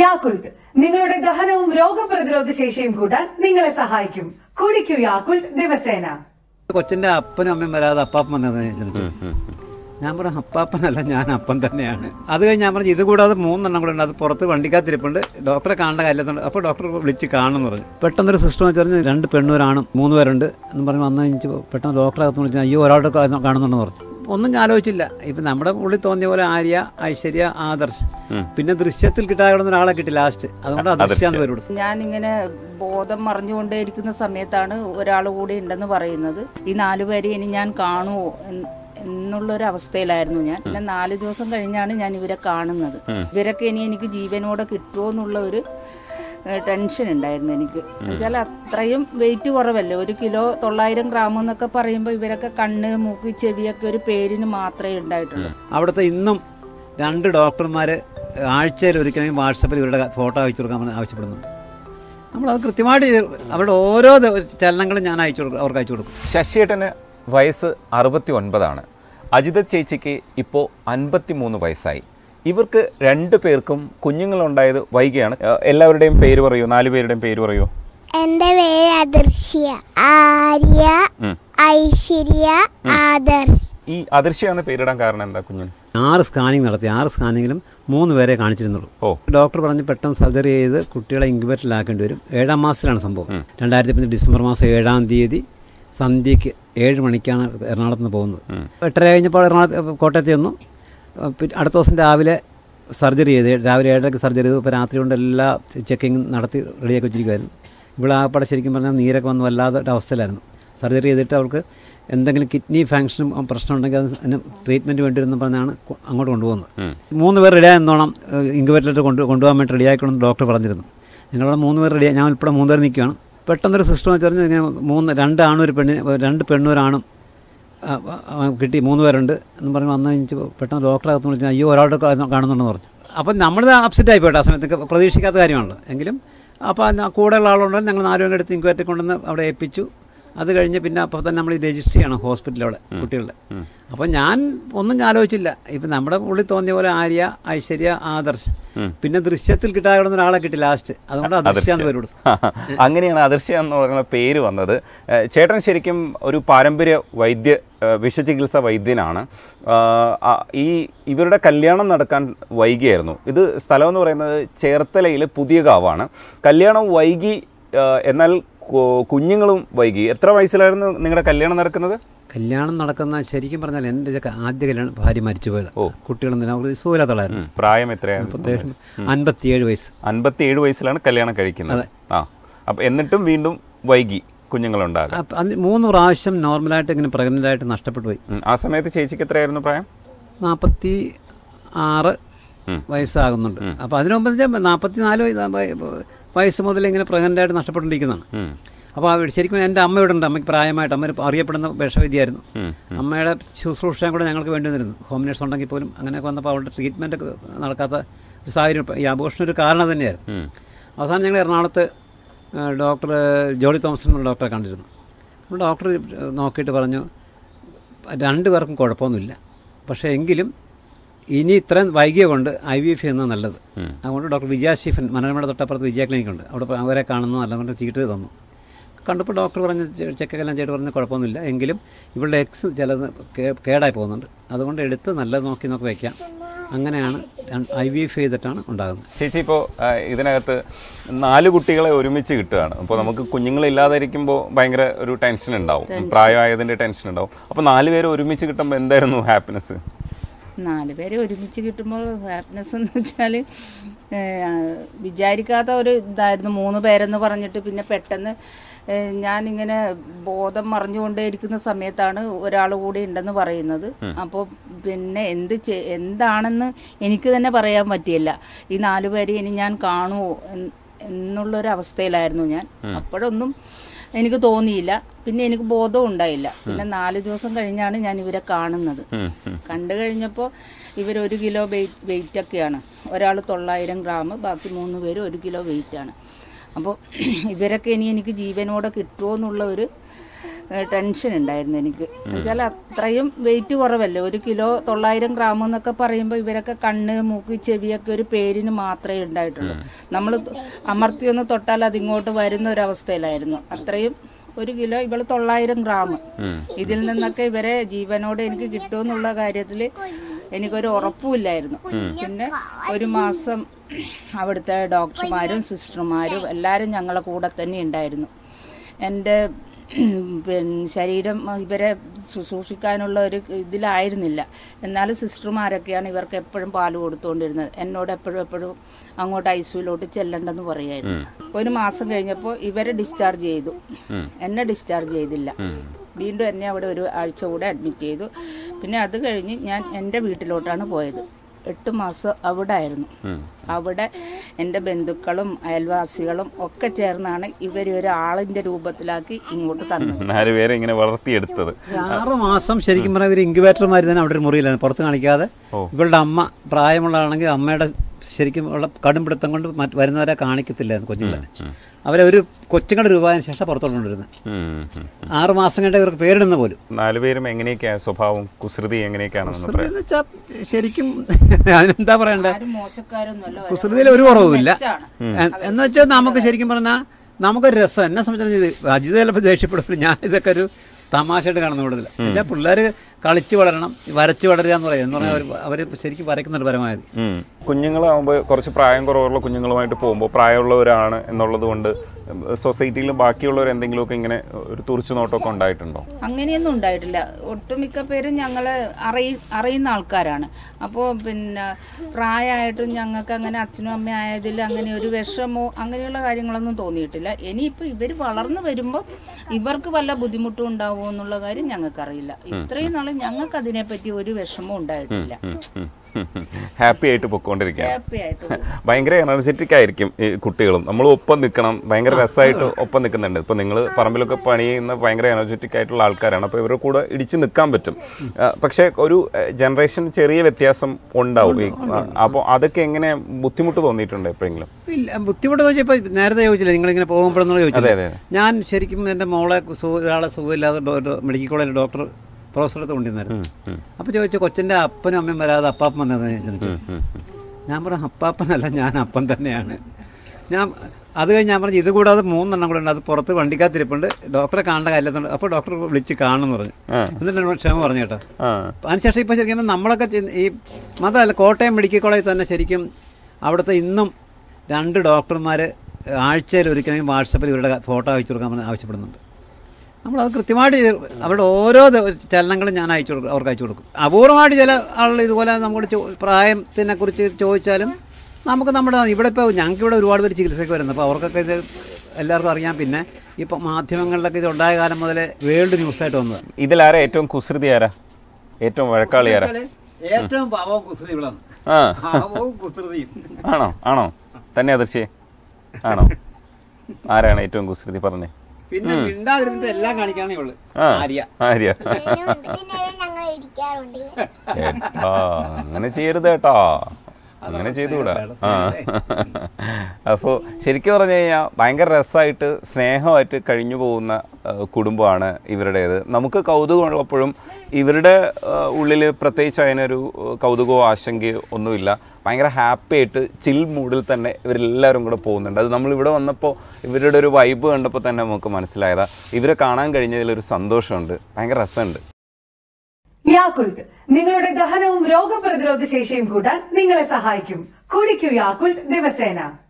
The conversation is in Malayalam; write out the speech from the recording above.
യാക്കുൾട്ട് നിങ്ങളുടെ ദഹനവും രോഗപ്രതിരോധ ശേഷിയും കൂട്ടാൻ നിങ്ങളെ സഹായിക്കും കുടിക്കൂ യാക്കുൾട്ട് ദിവസേന കൊച്ചിന്റെ അപ്പനും അമ്മയും വരാതെ അപ്പാപ്പൻ വന്നത് ജനിച്ചു ഞാൻ പറഞ്ഞു അപ്പാപ്പനല്ല ഞാൻ അപ്പൻ തന്നെയാണ് അത് കഴിഞ്ഞ് ഞാൻ പറഞ്ഞു ഇത് കൂടാതെ മൂന്നെണ്ണം കൂടെ ഉണ്ട് അത് പുറത്ത് വണ്ടിക്കകത്തിരിപ്പുണ്ട് ഡോക്ടറെ കാണേണ്ട കാര്യത്തുണ്ട് അപ്പോൾ ഡോക്ടർ വിളിച്ച് കാണുമെന്ന് പറഞ്ഞു പെട്ടെന്നൊരു സിസ്റ്റം വെച്ച് പറഞ്ഞ് രണ്ട് പെണ്ണൂരാണും മൂന്ന് പേരുണ്ട് എന്ന് പറഞ്ഞ് വന്നു കഴിഞ്ഞ് പെട്ടെന്ന് ഡോക്ടറെ അകത്ത് വിളിച്ച് അയ്യോ ഒരാളുടെ കാ- കാണുന്നുണ്ടെന്ന് പറഞ്ഞു ഒന്നും ഞാൻ ആലോചിച്ചില്ല ഇപ്പം നമ്മുടെ ഉള്ളിൽ തോന്നിയ പോലെ ആര്യ ഐശ്വര്യ ആദർശ് പിന്നെ ദൃശ്യത്തിൽ കിട്ടാതെ കിടന്ന ഒരാളെ കിട്ടി ലാസ്റ്റ് അതുകൊണ്ട് അദൃശ്യാന്ന് പേര് കൊടുത്തു ഞാനിങ്ങനെ ബോധം മറിഞ്ഞുകൊണ്ടേയിരിക്കുന്ന സമയത്താണ് ഒരാൾ കൂടി ഉണ്ടെന്ന് പറയുന്നത് ഈ നാലുപേരെ ഇനി ഞാൻ കാണുമോ എന്ന് എന്നുള്ളൊരു അവസ്ഥയിലായിരുന്നു ഞാൻ പിന്നെ നാല് ദിവസം കഴിഞ്ഞാണ് ഞാൻ ഇവരെ കാണുന്നത് ഇവരൊക്കെ ഇനി എനിക്ക് ജീവനോടെ കിട്ടുമോ എന്നുള്ള ഒരു ഏഹ്, ടെൻഷൻ ഉണ്ടായിരുന്നു എനിക്ക് എന്നുവെച്ചാൽ അത്രയും വെയിറ്റ് കുറവല്ലേ ഒരു കിലോ തൊള്ളായിരം ഗ്രാം എന്നൊക്കെ പറയുമ്പോൾ ഇവരൊക്കെ കണ്ണ് മൂക്ക് ചെവിയൊക്കെ ഒരു പേരിന് മാത്രമേ ഉണ്ടായിട്ടുള്ളൂ അവിടുത്തെ ഇന്നും രണ്ട് ഡോക്ടർമാർ ആഴ്ചയിൽ ഒരിക്കലും വാട്സപ്പിൽ ഇവരുടെ ഫോട്ടോ അയച്ചു കൊടുക്കാൻ പറഞ്ഞ് ആവശ്യപ്പെടുന്നുണ്ട് നമ്മളത് കൃത്യമായിട്ട് ചെയ്ത് അവരുടെ ഓരോ ദ- ചലനങ്ങളും ഞാൻ അയച്ചു കൊടുക്കും അവർക്ക് അയച്ചു കൊടുക്കും ശശിയേട്ടന് വയസ്സ് അറുപത്തി ഒൻപതാണ് അജിത ചേച്ചിക്ക് ഇപ്പോൾ അൻപത്തി മൂന്ന് വയസ്സായി ഇവർക്ക് രണ്ടു പേർക്കും കുഞ്ഞുങ്ങളുണ്ടായത് വൈകിയാണ് ഏഹ് എല്ലാവരുടെയും പേര് പറയൂ നാലു പേരുടെയും പേര് പറയൂ എന്റെ പേര് അദർശ്യ ആര്യ ഉം. ഐശ്വര്യ ആദർശ് ഈ അദൃശ്യ എന്ന പേരിടാൻ കാരണം എന്താ കുഞ്ഞിന് ആറ് സ്കാനിങ് നടത്തി ആറ് സ്കാനിങ്ങിലും മൂന്ന് പേരെ കാണിച്ചിരുന്നുള്ളൂ ഓ ഡോക്ടർ പറഞ്ഞ് പെട്ടെന്ന് സർജറി ചെയ്ത് കുട്ടികളെ ഇൻക്യുബേറ്ററിലാക്കേണ്ടി വരും ഏഴാം മാസത്തിലാണ് സംഭവം രണ്ടായിരത്തി പതിനഞ്ച് ഡിസംബർ മാസം ഏഴാം തീയതി സന്ധ്യയ്ക്ക് ഏഴ് മണിക്കാണ് എറണാകുളത്ത് നിന്ന് പോകുന്നത് എട്ടര കഴിഞ്ഞപ്പോൾ എറണാകുളത്ത് കോട്ടയത്ത് ചെന്നു അഹ് പിന്നെ അടുത്ത ദിവസം രാവിലെ സർജറി ചെയ്ത് രാവിലെ ഏഴരയ്ക്ക് സർജറി ചെയ്തു ഇപ്പോൾ രാത്രി കൊണ്ട് എല്ലാ ചെക്കിങ് നടത്തി റെഡിയാക്കി വെച്ചിരിക്കുമായിരുന്നു ഇവിടെ ആകപ്പാടെ ശരിക്കും പറഞ്ഞാൽ നീരൊക്കെ വന്ന് വല്ലാതെ ഒരു അവസ്ഥയിലായിരുന്നു സർജറി ചെയ്തിട്ട് അവൾക്ക് എന്തെങ്കിലും കിഡ്നി ഫങ്ഷനും പ്രശ്നം ഉണ്ടെങ്കിൽ അത് അതിന് ട്രീറ്റ്മെൻറ്റ് വേണ്ടി വരുന്ന പറഞ്ഞാണ് കൊ- അങ്ങോട്ട് കൊണ്ടുപോകുന്നത് മൂന്ന് പേർ റെഡിയായി എന്നോണം ഇൻക്യുബേറ്ററിൽ കൊണ്ട് കൊണ്ടുപോകാൻ വേണ്ടി റെഡിയാക്കണം ഡോക്ടർ പറഞ്ഞിരുന്നു ഞങ്ങളുടെ മൂന്ന് പേർ റെഡിയായി ഞാൻ ഉൾപ്പെടെ മൂന്ന് പേർ നിൽക്കുകയാണ് പെട്ടെന്നൊരു സിസ്റ്റം വെച്ച് പറഞ്ഞാൽ ഇങ്ങനെ മൂന്ന് രണ്ട് ആണും ഒരു പെണ്ണ് രണ്ട് പെണ്ണും ഒരാണും ആ, ആ, കിട്ടി മൂന്ന് പേരുണ്ട് എന്ന് പറഞ്ഞ് വന്നു കഴിഞ്ഞ് പെട്ടെന്ന് ഡോക്ടറെ അകത്ത് വിളിച്ചാൽ അയ്യോ ഒരാളുടെ കാ- കാണുന്നുണ്ടെന്ന് പറഞ്ഞു അപ്പം നമ്മൾ അപ്സെറ്റ് ആയി പോയിട്ട് ആ സമയത്ത് പ്രതീക്ഷിക്കാത്ത കാര്യമാണല്ലോ എങ്കിലും അപ്പോൾ ആ കൂടെയുള്ള ആളുണ്ടെങ്കിൽ ഞങ്ങൾ നാല് പേരുടെ അടുത്ത് ഇൻക്വയറി കൊണ്ടുവന്ന് അവിടെ ഏൽപ്പിച്ചു അത് കഴിഞ്ഞ് പിന്നെ അപ്പോൾ തന്നെ നമ്മൾ രജിസ്റ്റർ ചെയ്യണം ഹോസ്പിറ്റലിൽ അവിടെ കുട്ടികളുടെ അപ്പോൾ ഞാൻ ഒന്നും ആലോചിച്ചില്ല ഇപ്പം നമ്മുടെ ഉള്ളിൽ തോന്നിയ പോലെ ആര്യ ഐശ്വര്യ ആദർശ് പിന്നെ ദൃശ്യത്തിൽ കിട്ടാതെ കിടന്ന ഒരാളെ കിട്ടി ലാസ്റ്റ് അതുകൊണ്ട് അദൃശ്യാന്ന് പേര് കൊടുത്തു അങ്ങനെയാണ് അദർശ്യ എന്ന് പറയുന്ന പേര് വന്നത് ഏഹ് ചേട്ടൻ ശരിക്കും ഒരു പാരമ്പര്യ വൈദ്യ ഏഹ് വിഷചികിത്സ വൈദ്യനാണ് ആഹ് ആ ഈ ഇവരുടെ കല്യാണം നടക്കാൻ വൈകിയായിരുന്നു ഇത് സ്ഥലം എന്ന് പറയുന്നത് ചേർത്തലയിൽ പുതിയ കാവാണ് കല്യാണം വൈകി ആഹ് എന്നാൽ കു- കുഞ്ഞുങ്ങളും വൈകി എത്ര വയസ്സിലായിരുന്നു നിങ്ങളുടെ കല്യാണം നടക്കുന്നത് കല്യാണം നടക്കുന്ന ശരിക്കും പറഞ്ഞാൽ എൻ്റെ ഒക്കെ ആദ്യ കല്യാണം ഭാര്യ മരിച്ചു പോയത് കുട്ടികളൊന്നും അവർ സുഖമില്ലാത്തളായിരുന്നു പ്രായം എത്രയാണ് പ്രത്യേകം അൻപത്തിയേഴ് വയസ്സ് അൻപത്തി ഏഴ് വയസ്സിലാണ് കല്യാണം കഴിക്കുന്നത് ആ അപ്പം എന്നിട്ടും വീണ്ടും വൈകി കുഞ്ഞുങ്ങളുണ്ടാകാം അപ്പ- അന്ന് മൂന്ന് പ്രാവശ്യം നോർമലായിട്ട് ഇങ്ങനെ പ്രഗ്നൻ്റ് ആയിട്ട് നഷ്ടപ്പെട്ടു പോയി ഉം. ആ സമയത്ത് ചേച്ചിക്ക് എത്രയായിരുന്നു പ്രായം നാൽപ്പത്തി ആറ് വയസ്സാകുന്നുണ്ട് അപ്പോൾ അതിനു മുമ്പ് നാൽപ്പത്തി നാല് വയസ്സ് മുതൽ ഇങ്ങനെ പ്രഗ്നൻ്റ് ആയിട്ട് നഷ്ടപ്പെട്ടുകൊണ്ടിരിക്കുന്നതാണ് ഉം. അപ്പോൾ ആ ശരിക്കും എൻ്റെ അമ്മ ഇവിടെ ഉണ്ട് അമ്മയ്ക്ക് പ്രായമായിട്ട് അമ്മ ഒരു അറിയപ്പെടുന്ന വിഷവിദ്യയായിരുന്നു അമ്മയുടെ ശുശ്രൂഷയും കൂടെ ഞങ്ങൾക്ക് വേണ്ടി വന്നിരുന്നു ഹോം നേഴ്സ് ഉണ്ടെങ്കിൽ പോലും അങ്ങനെയൊക്കെ വന്നപ്പോൾ അവളുടെ ട്രീറ്റ്മെൻ്റ് ഒക്കെ നടക്കാത്ത ഒരു സാഹചര്യം ഇപ്പം ഈ അബോഷൻ ഒരു കാരണം തന്നെയായിരുന്നു അവസാനം ഞങ്ങൾ എറണാകുളത്ത് ആ, ഡോക്ടർ ജോളി തോമസ് എന്നുള്ള ഡോക്ടറെ കണ്ടിരുന്നു അപ്പോൾ ഡോക്ടർ നോക്കിയിട്ട് പറഞ്ഞു രണ്ടു പേർക്കും കുഴപ്പമൊന്നുമില്ല പക്ഷേ എങ്കിലും ഇനി ഇത്രയും വൈകിയ കൊണ്ട് ഐ വി എഫ് എന്നത് നല്ലത് അതുകൊണ്ട് ഡോക്ടർ വിജയ സ്റ്റീഫൻ മനോരമയുടെ തൊട്ടപ്പുറത്ത് വിജയ ക്ലിനിക് ഉണ്ട് അവിടെ പോയി അവരെ കാണുന്നത് നല്ലതുകൊണ്ട് ചീട്ട് തന്നു കണ്ടപ്പോൾ ഡോക്ടർ പറഞ്ഞ് ചെ- ചെക്കെല്ലാം ചെയ്തിട്ട് പറഞ്ഞ് കുഴപ്പമൊന്നുമില്ല എങ്കിലും ഇവളുടെ എക്സ് ചിലത് കേ- കേടായി പോകുന്നുണ്ട് അതുകൊണ്ട് എടുത്ത് നല്ലത് നോക്കി നോക്കി വയ്ക്കാം അങ്ങനെയാണ് ഐ വി എഫ് ചെയ്തിട്ടാണ് ഉണ്ടാകുന്നത് ചേച്ചി ഇപ്പോൾ ഇതിനകത്ത് നാല് കുട്ടികളെ ഒരുമിച്ച് കിട്ടുകയാണ് അപ്പോൾ നമുക്ക് കുഞ്ഞുങ്ങളില്ലാതിരിക്കുമ്പോൾ ഭയങ്കര ഒരു ടെൻഷൻ ഉണ്ടാവും പ്രായമായതിൻ്റെ ടെൻഷൻ ഉണ്ടാവും അപ്പോൾ നാല് പേര് ഒരുമിച്ച് കിട്ടുമ്പോൾ എന്തായിരുന്നു ഹാപ്പിനെസ് നാല് പേരെ ഒരുമിച്ച് കിട്ടുമ്പോൾ ഹാപ്പിനെസ് എന്ന് വെച്ചാൽ വിചാരിക്കാത്ത ഒരു ഇതായിരുന്നു മൂന്ന് പേരെന്ന് പറഞ്ഞിട്ട് പിന്നെ പെട്ടെന്ന് ഏഹ്, ഞാനിങ്ങനെ ബോധം മറിഞ്ഞുകൊണ്ടേയിരിക്കുന്ന സമയത്താണ് ഒരാൾ കൂടി ഉണ്ടെന്ന് പറയുന്നത് അപ്പോൾ പിന്നെ എന്ത് ചെ- എന്താണെന്ന് എനിക്ക് തന്നെ പറയാൻ പറ്റിയില്ല ഈ നാലു പേരെ ഇനി ഞാൻ കാണുമോ എന്ന് എന്നുള്ളൊരു അവസ്ഥയിലായിരുന്നു ഞാൻ അപ്പോഴൊന്നും എനിക്ക് തോന്നിയില്ല പിന്നെ എനിക്ക് ബോധവും ഉണ്ടായില്ല പിന്നെ നാല് ദിവസം കഴിഞ്ഞാണ് ഞാൻ ഇവരെ കാണുന്നത് കണ്ടു കഴിഞ്ഞപ്പോൾ ഇവർ ഒരു കിലോ വെയിറ്റ് വെയിറ്റ് ഒക്കെയാണ് ഒരാൾ തൊള്ളായിരം ഗ്രാം ബാക്കി മൂന്ന് പേര് ഒരു കിലോ വെയിറ്റ് ആണ് അപ്പോൾ ഇവരൊക്കെ ഇനി എനിക്ക് ജീവനോടെ കിട്ടുമോ എന്നുള്ള ഒരു ഏ, ടെൻഷൻ ഉണ്ടായിരുന്നു എനിക്ക് എന്നുവെച്ചാൽ അത്രയും വെയിറ്റ് കുറവല്ലേ ഒരു കിലോ തൊള്ളായിരം ഗ്രാം എന്നൊക്കെ പറയുമ്പോൾ ഇവരൊക്കെ കണ്ണ് മൂക്ക് ചെവിയൊക്കെ ഒരു പേരിന് മാത്രമേ ഉണ്ടായിട്ടുള്ളൂ നമ്മൾ അമർത്തി ഒന്ന് തൊട്ടാൽ അതിങ്ങോട്ട് വരുന്ന ഒരു അവസ്ഥയിലായിരുന്നു അത്രയും ഒരു കിലോ ഇവള് തൊള്ളായിരം ഗ്രാം ഇതിൽ നിന്നൊക്കെ ഇവരെ ജീവനോടെ എനിക്ക് കിട്ടുമെന്നുള്ള കാര്യത്തിൽ എനിക്കൊരു ഉറപ്പുമില്ലായിരുന്നു പിന്നെ ഒരു മാസം അവിടുത്തെ ഡോക്ടർമാരും സിസ്റ്റർമാരും എല്ലാവരും ഞങ്ങളെ കൂടെ തന്നെ ഉണ്ടായിരുന്നു എൻ്റെ പിന്നെ ശരീരം ഇവരെ ശുശ്രൂഷിക്കാനുള്ള ഒരു ഇതിലായിരുന്നില്ല എന്നാലും സിസ്റ്റർമാരൊക്കെയാണ് ഇവർക്ക് എപ്പോഴും പാല് കൊടുത്തുകൊണ്ടിരുന്നത് എന്നോട് എപ്പോഴും എപ്പോഴും അങ്ങോട്ട് ഐ സിയിലോട്ട് ചെല്ലണ്ടെന്ന് പറയായിരുന്നു ഒരു മാസം കഴിഞ്ഞപ്പോൾ ഇവരെ ഡിസ്ചാർജ് ചെയ്തു എന്നെ ഡിസ്ചാർജ് ചെയ്തില്ല വീണ്ടും എന്നെ അവിടെ ഒരു ആഴ്ച കൂടെ അഡ്മിറ്റ് ചെയ്തു പിന്നെ അത് കഴിഞ്ഞ് ഞാൻ എൻ്റെ വീട്ടിലോട്ടാണ് പോയത് എട്ട് മാസം അവിടെ ആയിരുന്നു അവിടെ എൻ്റെ ബന്ധുക്കളും അയൽവാസികളും ഒക്കെ ചേർന്നാണ് ഇവർ ഒരു ആളിൻ്റെ രൂപത്തിലാക്കി ഇങ്ങോട്ട് തന്നത് നാല് പേരെ ഇങ്ങനെ വളർത്തിയെടുത്തത് ആറ് മാസം ശരിക്കും പറഞ്ഞാൽ ഇവർ ഇൻക്യുബേറ്റർമാർ തന്നെ അവിടെ ഒരു മുറിയിലാണ് പുറത്ത് കാണിക്കാതെ ഇവളുടെ അമ്മ പ്രായമുള്ളതാണെങ്കിൽ അമ്മയുടെ ശരിക്കും ഉള്ള കടുംപിടുത്തം കൊണ്ട് മറ്റ് വരുന്നവരെ കാണിക്കത്തില്ലായിരുന്നു കുഞ്ഞുങ്ങളെ അവരെ ഒരു കൊച്ചുങ്ങളുടെ രൂപത്തിന് ശേഷം പുറത്തോട്ട് കൊണ്ടുവരുന്നത് ഉം, ഉം. ആറ് മാസം കഴിഞ്ഞ് ഇവർക്ക് പേരിടുന്ന പോലും നാലുപേരും എങ്ങനെയൊക്കെയാണ് സ്വഭാവം കുസൃതി എങ്ങനെയൊക്കെയാണെന്ന് പറയാം എന്ന് വെച്ചാൽ ശരിക്കും അതിനെന്താ പറയണ്ടേ ആരും മോശക്കാരൊന്നുമല്ല കുസൃതിയിൽ ഒരു കുറവുമില്ല മെച്ചാണ്. എ- എന്ന് വെച്ചാൽ നമുക്ക് ശരിക്കും പറഞ്ഞാൽ നമുക്കൊരു രസം എന്നെ സംബന്ധിച്ചിടത്തോളം അജിത് ചിലപ്പോൾ ദേഷ്യപ്പെടുമ്പോൾ ഞാൻ ഇതൊക്കെ ഒരു തമാശയായിട്ട് കാണുന്ന കൂടുതൽ എന്നുവെച്ചാൽ പിള്ളേർ കളിച്ച് വളരണം വരച്ച് വളരുക എന്ന് പറയും എന്ന് പറഞ്ഞാൽ അവർ ശരിക്കും വരയ്ക്കുന്നുണ്ട് പരമാവധി ഉം. കുഞ്ഞുങ്ങളാകുമ്പോൾ കുറച്ച് പ്രായം കുറവുള്ള കുഞ്ഞുങ്ങളുമായിട്ട് പോകുമ്പോൾ പ്രായമുള്ളവരാണ് എന്നുള്ളത് കൊണ്ട് സൊസൈറ്റിയിൽ ബാക്കിയുള്ളവർ എന്തെങ്കിലുമൊക്കെ ഇങ്ങനെ ഒരു തുറിച്ചു നോട്ടമൊക്കെ ഉണ്ടായിട്ടുണ്ടോ അങ്ങനെയൊന്നും ഉണ്ടായിട്ടില്ല ഒട്ടുമിക്ക പേരും ഞങ്ങളെ അറിയ അറിയുന്ന ആൾക്കാരാണ് അപ്പോൾ പിന്നെ പ്രായമായിട്ടും ഞങ്ങൾക്ക് അങ്ങനെ അച്ഛനും അമ്മയും ആയതിൽ അങ്ങനെ ഒരു വിഷമോ അങ്ങനെയുള്ള കാര്യങ്ങളൊന്നും തോന്നിയിട്ടില്ല ഇനിയിപ്പോൾ ഇവർ വളർന്നു വരുമ്പോൾ ഇവർക്ക് വല്ല ബുദ്ധിമുട്ടും ഉണ്ടാവുമോ എന്നുള്ള കാര്യം ഞങ്ങൾക്കറിയില്ല ഇത്രയും നാൾ ഞങ്ങൾക്ക് അതിനെപ്പറ്റി ഒരു വിഷമവും ഉണ്ടായിട്ടില്ല ഹാപ്പി ആയിട്ട് പൊക്കോണ്ടിരിക്കുകയാണ് ഹാപ്പി ആയിട്ട് പോകും. ഭയങ്കര എനർജറ്റിക് ആയിരിക്കും ഈ കുട്ടികളും നമ്മൾ ഒപ്പം നിൽക്കണം ഭയങ്കര രസമായിട്ട് ഒപ്പം നിൽക്കുന്നുണ്ട് ഇപ്പൊ നിങ്ങൾ പറമ്പിലൊക്കെ പണി ചെയ്യുന്ന ഭയങ്കര എനർജറ്റിക് ആയിട്ടുള്ള ആൾക്കാരാണ് അപ്പോൾ ഇവരുടെ കൂടെ ഇടിച്ച് നിൽക്കാൻ പറ്റും ആ, പക്ഷേ ഒരു ജനറേഷൻ ചെറിയ വ്യത്യാസം ഉണ്ടാവും ഈ അപ്പോൾ അതൊക്കെ എങ്ങനെ ബുദ്ധിമുട്ട് തോന്നിയിട്ടുണ്ട് എപ്പോഴെങ്കിലും ഇല്ല ബുദ്ധിമുട്ട് ചോദിച്ചാൽ ഇപ്പോൾ നേരത്തെ ചോദിച്ചില്ല നിങ്ങളിങ്ങനെ പോകുമ്പോഴെന്നുള്ള അതെ ചോദിച്ചില്ല അതെ ഞാൻ ശരിക്കും എൻ്റെ മോളെ സുഖ ഒരാളെ സുഖമില്ലാതെ ഡോ- ഡോ- മെഡിക്കൽ കോളേജിൽ ഡോക്ടർ പ്രൊഫസർ അടുത്ത് കൊണ്ടുവന്നായിരുന്നു അപ്പോൾ ചോദിച്ചു കൊച്ചിൻ്റെ അപ്പനും അമ്മയും വരാതെ അപ്പാപ്പൻ വന്നതെന്ന് ചോദിച്ചു ഞാൻ പറഞ്ഞു അപ്പാപ്പനല്ല ഞാൻ അപ്പം തന്നെയാണ് ഞാൻ അത് കഴിഞ്ഞ് ഞാൻ പറഞ്ഞു ഇത് കൂടാതെ മൂന്നെണ്ണം കൂടെ ഉണ്ട് അത് പുറത്ത് വണ്ടിക്കകത്തിരിപ്പുണ്ട് ഡോക്ടറെ കാണേണ്ട കാര്യത്തുണ്ട് അപ്പോൾ ഡോക്ടർ വിളിച്ച് കാണുമെന്ന് പറഞ്ഞു ആ. എന്നിട്ട് എന്നോട് ക്ഷമ പറഞ്ഞു കേട്ടോ ആ അതിനുശേഷം ഇപ്പോൾ ശരിക്കും പറഞ്ഞാൽ നമ്മളൊക്കെ ചെന്ന് ഈ മാത്രമല്ല കോട്ടയം മെഡിക്കൽ കോളേജിൽ തന്നെ ശരിക്കും അവിടുത്തെ ഇന്നും രണ്ട് ഡോക്ടർമാർ ആഴ്ചയിൽ ഒരിക്കലും വാട്സപ്പിൽ ഇവരുടെ ഫോട്ടോ അയച്ചു കൊടുക്കാൻ പറഞ്ഞ് ആവശ്യപ്പെടുന്നുണ്ട് നമ്മളത് കൃത്യമായിട്ട് ചെയ്ത് അവരുടെ ഓരോ ദ- ചലനങ്ങളും ഞാൻ അയച്ചു കൊടുക്കും അവർക്ക് അയച്ചു കൊടുക്കും അപൂർവമായിട്ട് ചില ആളുകൾ ഇതുപോലെ നമ്മുടെ ചോ- പ്രായത്തിനെ കുറിച്ച് ചോദിച്ചാലും നമുക്ക് നമ്മുടെ ഇവിടെ ഇപ്പോൾ ഞങ്ങൾക്ക് ഇവിടെ ഒരുപാട് പേര് ചികിത്സയ്ക്ക് വരുന്നത് അപ്പോൾ അവർക്കൊക്കെ ഇത് എല്ലാവർക്കും അറിയാം പിന്നെ ഇപ്പോൾ മാധ്യമങ്ങളിലൊക്കെ ഇത് ഉണ്ടായ കാലം മുതലേ വേൾഡ് ന്യൂസായിട്ട് വന്നത് ഇതിലാരാ ഏറ്റവും കുസൃതി ആരാ ഏറ്റവും വഴക്കാളി ആരാ ഏറ്റവും പാവവും കുസൃതി ഇവിടാണ് ആ പാവവും കുസൃതിയും ആണോ ആണോ തന്നെ അതിർച്ചയെ ആണോ ആരാണ് ഏറ്റവും കുസൃതി പറഞ്ഞേ പിന്നെ മിണ്ടാതിരുന്നിട്ട് എല്ലാം കാണിക്കാനേ ഉള്ളു ആ ആര്യ ആര്യ പിന്നെ ഞങ്ങൾ ഇരിക്കാറുണ്ട് ഏട്ടാ അങ്ങനെ ചെയ്യരുത് കേട്ടാ അങ്ങനെ ചെയ്തുകൂടാ ആ അപ്പോൾ ശരിക്കും പറഞ്ഞു കഴിഞ്ഞാൽ ഭയങ്കര രസമായിട്ട് സ്നേഹമായിട്ട് കഴിഞ്ഞു പോകുന്ന ആ, കുടുംബമാണ് ഇവരുടേത് നമുക്ക് കൗതുകമുള്ളപ്പോഴും ഇവരുടെ ഉള്ളിൽ പ്രത്യേകിച്ച് അതിനൊരു ആ, കൗതുകമോ ആശങ്കയോ ഒന്നുമില്ല ഭയങ്കര ഹാപ്പി ആയിട്ട് ചിൽ മൂഡിൽ തന്നെ ഇവരെല്ലാവരും കൂടെ പോകുന്നുണ്ട് അത് നമ്മൾ ഇവിടെ വന്നപ്പോൾ ഇവരുടെ ഒരു വൈബ് കണ്ടപ്പോൾ തന്നെ നമുക്ക് മനസ്സിലായതാ ഇവരെ കാണാൻ കഴിഞ്ഞതിലൊരു സന്തോഷമുണ്ട് ഭയങ്കര രസമുണ്ട് യാക്കുൾട്ട് നിങ്ങളുടെ ദഹനവും രോഗപ്രതിരോധ ശേഷിയും കൂട്ടാൻ നിങ്ങളെ സഹായിക്കും കുടിക്കൂ യാക്കുൾട്ട് ദിവസേന